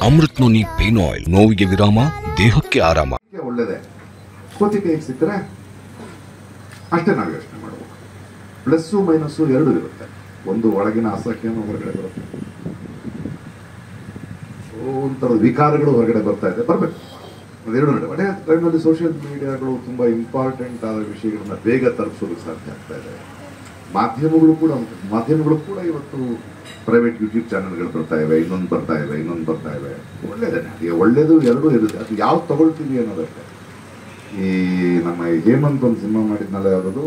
Amrit noni pain oil ನೋವಿಗೆ ವಿರಾಮ ದೇಹಕ್ಕೆ ಆರಾಮ ಅದಕ್ಕೆ ಒಳ್ಳೇದೇ ಕೋತಿ ಕೈಗೆ ಸಿಕ್ಕರೆ ಅಷ್ಟೇ ನಾವು ಯೋಚನೆ ಮಾಡಬೇಕು ಪ್ಲಸ್ಸು ಮೈನಸ್ಸು ಎರಡು ಇರುತ್ತೆ ಒಂದು ಒಳಗಿನ ಅಸಹ್ಯನೂ ಹೊರಗಡೆ ಬರುತ್ತೆ ಒಂಥರ ವಿಕಾರಗಳು ಹೊರಗಡೆ ಬರ್ತಾ ಇದೆ ಬರಬೇಕು ಅದೆರಡು ನಡೆ ಅದೇ ಟೈಮಲ್ಲಿ ಸೋಷಿಯಲ್ ಮೀಡಿಯಾಗಳು ತುಂಬಾ ಇಂಪಾರ್ಟೆಂಟ್ ಆದ ವಿಷಯಗಳನ್ನ ಬೇಗ ತಲುಪಿಸೋದಕ್ಕೆ ಸಾಧ್ಯ ಆಗ್ತಾ ಇದೆ ಮಾಧ್ಯಮಗಳು ಕೂಡ ಮಾಧ್ಯಮಗಳು ಕೂಡ ಇವತ್ತು ಪ್ರೈವೇಟ್ ಯೂಟ್ಯೂಬ್ ಚಾನೆಲ್ಗಳು ಬರ್ತಾ ಇವೆ ಇನ್ನೊಂದು ಬರ್ತಾ ಇವೆ ಇನ್ನೊಂದು ಬರ್ತಾ ಇವೆ ಒಳ್ಳೇದೇನೆ ಅದೇ ಒಳ್ಳೇದು ಎರಡೂ ಇರುತ್ತೆ ಅದು ಯಾವ್ದು ತಗೊಳ್ತೀವಿ ಅನ್ನೋದಕ್ಕೆ ಈ ನಮ್ಮ ಹೇಮಂತ್ ಒಂದು ಸಿನಿಮಾ ಮಾಡಿದ್ನಲ್ಲ ಯಾವ್ದು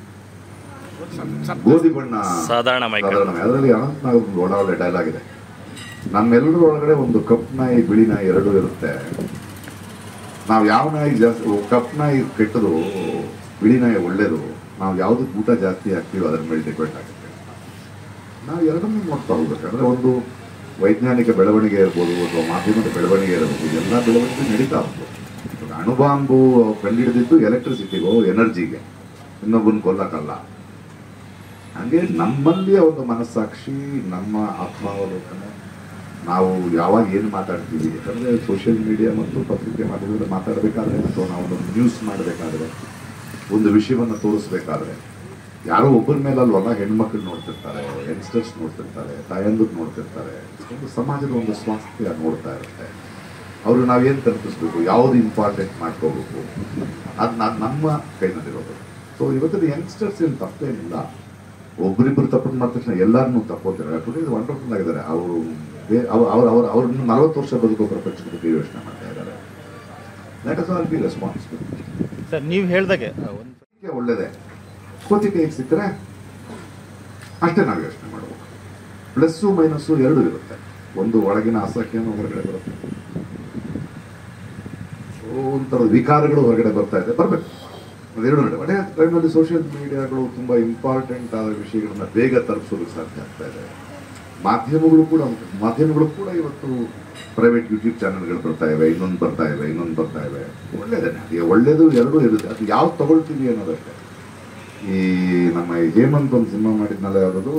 ಗೋಧಿ ಬಣ್ಣ ಸಾಧಾರಣ ಮೈಕಲ್. ಸಾಧಾರಣ. ಅದರಲ್ಲಿ ಅನಂತ್ ನಾಗ್ ಒಂದು ಒಳ್ಳೆ ಒಳ್ಳೆ ಡೈಲಾಗ್ ಇದೆ ನಮ್ಮೆಲ್ಲರ ಒಳಗಡೆ ಒಂದು ಕಪ್ ನಾಯಿ ಬಿಳಿ ನಾಯಿ ಎರಡೂ ಇರುತ್ತೆ ನಾವು ಯಾವ ನಾಯಿ ಜಾಸ್ತಿ ಕಪ್ ನಾಯಿ ಕೆಟ್ಟದು ಬಿಳಿ ನಾಯಿ ಒಳ್ಳೇದು ನಾವು ಯಾವ್ದಕ್ಕೆ ಊಟ ಜಾಸ್ತಿ ಹಾಕ್ತೀವಿ ಅದ್ರ ಮೇಲೆ ಡಿಪೆಂಡ್ ಆಗುತ್ತೆ ನಾವು ಎರಡನ್ನೂ ನೋಡ್ತಾ ಹೋಗ್ಬೇಕು ಅಂದ್ರೆ ಒಂದು ವೈಜ್ಞಾನಿಕ ಬೆಳವಣಿಗೆ ಇರ್ಬೋದು ಅಥವಾ ಮಾಧ್ಯಮದ ಬೆಳವಣಿಗೆ ಇರಬಹುದು ಎಲ್ಲ ಬೆಳವಣಿಗೆ ನಡೀತಾ ಹೋಗ್ಬೋದು ಇವಾಗ ಅಣುಬಾಂಬು ಕಂಡುಹಿಡಿದಿದ್ದು ಎಲೆಕ್ಟ್ರಿಸಿಟಿಗೋ ಎನರ್ಜಿಗೆ ಇನ್ನೊಬ್ಬನ ಕೊಲ್ಲಕ್ಕಲ್ಲ ಹಂಗೆ ನಮ್ಮಲ್ಲಿಯ ಒಂದು ಮನಸ್ಸಾಕ್ಷಿ ನಮ್ಮ ಆತ್ಮಾವಲೋಕನ ನಾವು ಯಾವಾಗ ಏನು ಮಾತಾಡ್ತೀವಿ ಯಾಕಂದ್ರೆ ಸೋಷಿಯಲ್ ಮೀಡಿಯಾ ಮತ್ತು ಪತ್ರಿಕೆ ಮಾಧ್ಯಮದಲ್ಲಿ ಮಾತಾಡಬೇಕಾದ್ರೆ ಅಥವಾ ನಾವು ಒಂದು ನ್ಯೂಸ್ ಮಾಡಬೇಕಾದ್ರೆ ಒಂದು ವಿಷಯವನ್ನು ತೋರಿಸ್ಬೇಕಾದ್ರೆ ಯಾರೋ ಒಬ್ಬರ ಮೇಲೆ ಅಲ್ವಲ್ಲ ಹೆಣ್ಮಕ್ಳು ನೋಡ್ತಿರ್ತಾರೆ ಯಂಗ್ಸ್ಟರ್ಸ್ ನೋಡ್ತಿರ್ತಾರೆ ತಾಯಂದ್ರು ನೋಡ್ತಿರ್ತಾರೆ ಒಂದು ಸಮಾಜದ ಒಂದು ಸ್ವಾಸ್ಥ್ಯ ನೋಡ್ತಾ ಇರುತ್ತೆ ಅವರು ನಾವೇನು ತಲುಪಿಸ್ಬೇಕು ಯಾವ್ದು ಇಂಪಾರ್ಟೆಂಟ್ ಮಾಡ್ಕೋಬೇಕು ಅದು ನಾನು ನಮ್ಮ ಕೈನಲ್ಲಿರೋದು ಸೊ ಇವತ್ತಿನ ಯಂಗ್ಸ್ಟರ್ಸ್ ಏನು ತಪ್ಪೇನಿಲ್ಲ ಒಬ್ಬರಿಬ್ಬರು ತಪ್ಪು ಮಾಡಿದ ತಕ್ಷಣ ಎಲ್ಲರನ್ನೂ ತಪ್ಪೋತಾರೆ ಇದು ವಂಡರ್ಫುಲ್ ಆಗಿದ್ದಾರೆ ಅವರು ಅವ್ರು ಅವ್ರು ಅವ್ರನ್ನ ನಲವತ್ತು ವರ್ಷ ಬದುಕೋ ಪ್ರಪಂಚದ ಬಗ್ಗೆ ಯೋಚನೆ ಮಾಡ್ತಾ ಇದ್ದಾರೆ let us all be responsible sir ನೀವು ಹೇಳ್ದಾಗೆ ಒಂದು ಅದಕ್ಕೆ ಒಳ್ಳೇದೇ ಕೋತಿ ಕೈಗೆ ಸಿಕ್ಕರೆ ಅಷ್ಟೇ ನಾವು ಯೋಚನೆ ಮಾಡಬೇಕು ಪ್ಲಸ್ಸು ಮೈನಸ್ಸು ಎರಡು ಇರುತ್ತೆ ಒಂದು ಒಳಗಿನ ಅಸಹ್ಯನೂ ಹೊರಗಡೆ ಬರುತ್ತೆ ಒಂಥರ ವಿಕಾರಗಳು ಹೊರಗಡೆ ಬರ್ತಾ ಇದೆ ಬರಬೇಕು ಅದೆರಡು ನಡೆ ಅದೇ ಟೈಮಲ್ಲಿ ಸೋಷಿಯಲ್ ಮೀಡಿಯಾಗಳು ತುಂಬಾ ಇಂಪಾರ್ಟೆಂಟ್ ಆದ ವಿಷಯಗಳನ್ನ ಬೇಗ ತಲುಪಿಸೋದಕ್ಕೆ ಸಾಧ್ಯ ಆಗ್ತಾ ಇದೆ ಮಾಧ್ಯಮಗಳು ಕೂಡ ಮಾಧ್ಯಮಗಳು ಕೂಡ ಇವತ್ತು ಪ್ರೈವೇಟ್ ಯೂಟ್ಯೂಬ್ ಚಾನೆಲ್ಗಳು ಬರ್ತಾ ಇವೆ ಇನ್ನೊಂದು ಬರ್ತಾ ಇವೆ ಇನ್ನೊಂದು ಬರ್ತಾ ಇವೆ ಒಳ್ಳೇದೇನೆ ಅದೇ ಒಳ್ಳೇದು ಎರಡೂ ಇರುತ್ತೆ ಅದು ಯಾವ್ದು ತಗೊಳ್ತೀವಿ ಅನ್ನೋದಕ್ಕೆ ಈ ನಮ್ಮ ಹೇಮಂತ್ ಒಂದು ಸಿನಿಮಾ ಮಾಡಿದ್ನಲ್ಲ ಯಾವ್ದು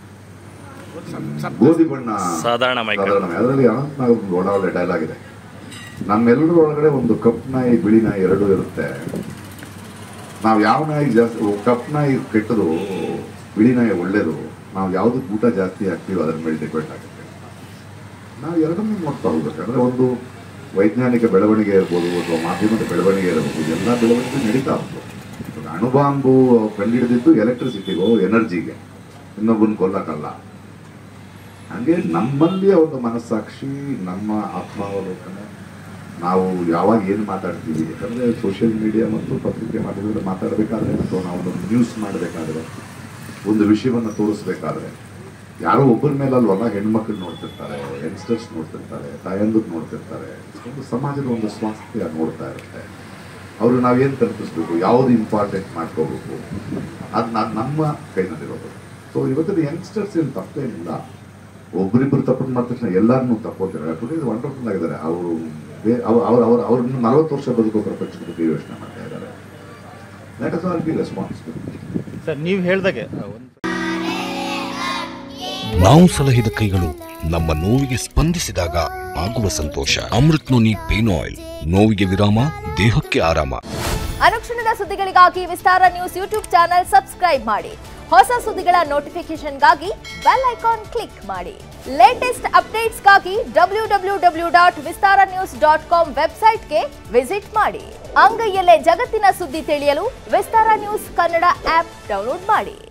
ಗೋಧಿ ಬಣ್ಣ ಸಾಧಾರಣ ಮೈಕಲ್. ಸಾಧಾರಣ. ಅದರಲ್ಲಿ ಅನಂತ್ ನಾಗ್ ಒಂದು ಒಳ್ಳೆ ಒಳ್ಳೆ ಡೈಲಾಗ್ ಇದೆ ನಮ್ಮೆಲ್ಲರ ಒಳಗಡೆ ಒಂದು ಕಪ್ ನಾಯಿ ಬಿಳಿ ನಾಯಿ ಎರಡೂ ಇರುತ್ತೆ ನಾವು ಯಾವ ನಾಯಿ ಜಾಸ್ತಿ ಕಪ್ ನಾಯಿ ಕೆಟ್ಟದು ಬಿಳಿ ನಾಯಿ ಒಳ್ಳೇದು ನಾವು ಯಾವ್ದಕ್ಕೆ ಊಟ ಜಾಸ್ತಿ ಹಾಕ್ತೀವಿ ಅದ್ರ ಮೇಲೆ ಡಿಪೆಂಡ್ ಆಗುತ್ತೆ ನಾವು ಎರಡನ್ನೂ ನೋಡ್ತಾ ಹೋಗ್ಬೇಕು ಅಂದ್ರೆ ಒಂದು ವೈಜ್ಞಾನಿಕ ಬೆಳವಣಿಗೆ ಇರ್ಬೋದು ಅಥವಾ ಮಾಧ್ಯಮದ ಬೆಳವಣಿಗೆ ಇರಬಹುದು ಎಲ್ಲ ಬೆಳವಣಿಗೆ ನಡೀತಾ ಹೋಗ್ಬೋದು ಇವಾಗ ಅಣುಬಾಂಬು ಕಂಡುಹಿಡಿದಿದ್ದು ಎಲೆಕ್ಟ್ರಿಸಿಟಿಗೋ ಎನರ್ಜಿಗೆ ಇನ್ನೊಬ್ಬನ ಕೊಲ್ಲಕ್ಕಲ್ಲ ಹಂಗೆ ನಮ್ಮಲ್ಲಿಯ ಒಂದು ಮನಸ್ಸಾಕ್ಷಿ ನಮ್ಮ ಆತ್ಮಾವಲೋಕನ ನಾವು ಯಾವಾಗ ಏನು ಮಾತಾಡ್ತೀವಿ ಯಾಕಂದ್ರೆ ಸೋಷಿಯಲ್ ಮೀಡಿಯಾ ಮತ್ತು ಪತ್ರಿಕೆ ಮಾಧ್ಯಮದಲ್ಲಿ ಮಾತಾಡಬೇಕಾದ್ರೆ ಅಥವಾ ನಾವು ಒಂದು ನ್ಯೂಸ್ ಮಾಡಬೇಕಾದ್ರೆ ಒಂದು ವಿಷಯವನ್ನು ತೋರಿಸ್ಬೇಕಾದ್ರೆ ಯಾರೋ ಒಬ್ಬರ ಮೇಲೆ ಅಲ್ವಲ್ಲ ಹೆಣ್ಮಕ್ಳು ನೋಡ್ತಿರ್ತಾರೆ ಯಂಗ್ಸ್ಟರ್ಸ್ ನೋಡ್ತಿರ್ತಾರೆ ತಾಯಂದ್ರು ನೋಡ್ತಿರ್ತಾರೆ ಒಂದು ಸಮಾಜದ ಒಂದು ಸ್ವಾಸ್ಥ್ಯ ನೋಡ್ತಾ ಇರುತ್ತೆ ಅವರು ನಾವೇನು ತಲುಪಿಸ್ಬೇಕು ಯಾವ್ದು ಇಂಪಾರ್ಟೆಂಟ್ ಮಾಡ್ಕೋಬೇಕು ಅದು ನಾನು ನಮ್ಮ ಕೈನಲ್ಲಿರೋದು ಸೊ ಇವತ್ತಿನ ಯಂಗ್ಸ್ಟರ್ಸ್ ಏನು ತಪ್ಪೇನಿಲ್ಲ ಒಬ್ಬರಿಬ್ಬರು ತಪ್ಪು ಮಾಡಿದ ತಕ್ಷಣ ಎಲ್ಲರನ್ನೂ ತಪ್ಪೋತಾರೆ ಇದು ವಂಡರ್ಫುಲ್ ಆಗಿದ್ದಾರೆ ಅವರು ಅವ್ರು ಅವ್ರು ಅವ್ರನ್ನ ನಲವತ್ತು ವರ್ಷ ಬದುಕೋ ಪ್ರಪಂಚದ ಬಗ್ಗೆ ಯೋಚನೆ ಮಾಡ್ತಾ ಇದ್ದಾರೆ let us all be responsible sir ನೀವು ಹೇಳ್ದಾಗೆ ಒಂದು ನಾವು ಸಲಹಿದ ಕೈಗಳು ನಮ್ಮ ನೋವಿಗೆ ಸ್ಪಂದಿಸಿದಾಗ ಆಗುವ ಸಂತೋಷ ಅಮೃತ್ ನೋನಿ ಪೇನ್ ಆಯಿಲ್ ನೋವಿಗೆ ವಿರಾಮ ದೇಹಕ್ಕೆ ಆರಾಮ ಅನುಕ್ಷಣದ ಸುದ್ದಿಗಳಿಗಾಗಿ Vistara news YouTube channel subscribe ಮಾಡಿ ಹೊಸ ಸುದ್ದಿಗಳ ನೋಟಿಫಿಕೇಶನ್ಗಾಗಿ ಬೆಲ್ ಐಕಾನ್ ಕ್ಲಿಕ್ ಮಾಡಿ ಲೇಟೆಸ್ಟ್ ಅಪ್ಡೇಟ್ಸ್ಗಾಗಿ W W W dot Vistara news dot com ವೆಬ್ಸೈಟ್ಗೆ ವಿಸಿಟ್ ಮಾಡಿ ಅಂಗೈಯಲ್ಲೇ ಜಗತ್ತಿನ ಸುದ್ದಿ ತಿಳಿಯಲು Vistara news Kannada app download ಮಾಡಿ